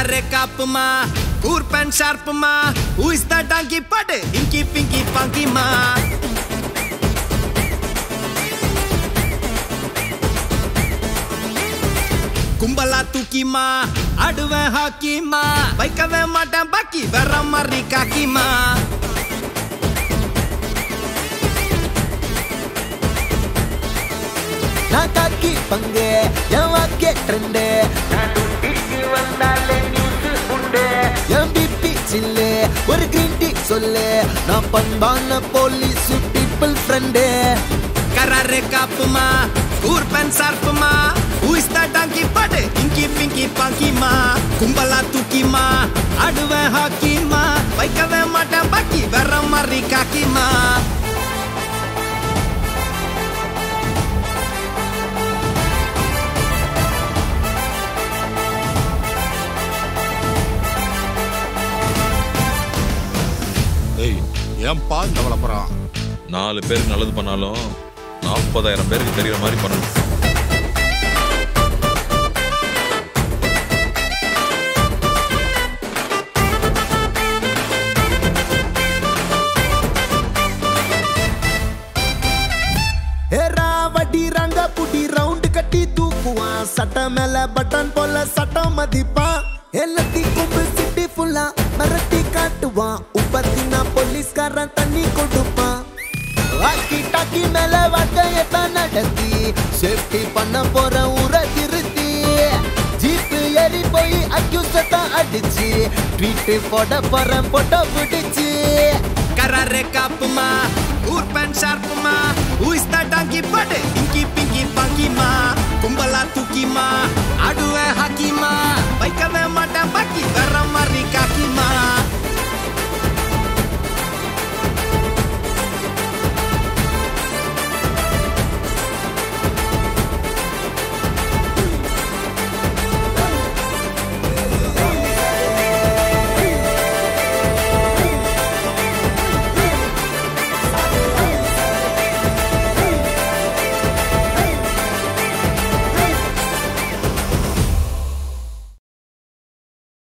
கராரே காப்புமா கூர் பேன் ஷார்ப்புமா ஹூ இஸ் த டாங்கி பாட்டு இங்கி பிங்கி பாங்கிமா கும்பலா தூக்கிமா ஆடுவேன் ஹாக்கிமா வைக்கவே மாட்டேன் பாக்கி வேற மாதிரி காக்கிமா நான் காக்கி பங்கு என் வாக்கே ட்ரெண்டு நான் டியூட்டிக்கு வந்தாலே நியூஸ் உண்டு என் பிபி சில்லு ஒரு கிரீன் டீ சொல்லு நான் பண்பான போலீஸ் பீப்புள் ஃப்ரெண்டு கராரே காப்புமா கூர் பேன் ஷார்ப்புமா ஹூ இஸ் த டாங்கி பாட்டு இங்கி பிங்கி பாங்கிமா கும்பலா தூக்கிமா ஆடுவேன் ஹாக்கிமா வைக்கவே மாட்டேன் பாக்கி வேற மாதிரி காக்கிமா ஏய் ஏன்பா இந்த விளம்பரம் நாலு பேருக்கு நல்லது பண்ணாலும் நாற்பதாயிரம் பேருக்கு தெரியுற மாதிரி பண்ணணும் ஏ ராவடி ரங்க புடி ரவுண்ட் கட்டி தூக்குவான் சட்ட மேல பட்டன் போல சட்டம் மதிப்பான் எல்லாத்தி கும்பு சிட்டி ஃபுல்லா மிரட்டி காட்டுவான் உப்பத்தினா போலீஸ்காரன் தண்ணி கொடுப்பான் வாக்கி டாக்கி மேல வாட்டையத்தான் நடத்தி சேஃப்டி பண்ண போற ஊரை திருத்தி ஜீப்பு ஏறி போய் அக்யூஸ்தான் அடிச்சு ட்வீட் போட போறேன் போட்டோ பிடிச்சு கராரே காப்புமா கூர் பேன் ஷார்ப்புமா ஹூ இஸ் த டாங்கி பாட்டு இங்கி பிங்கி பாங்கிமா கும்பலா தூக்கிமா ஆடுவேன் ஹாக்கிமா வைக்கவே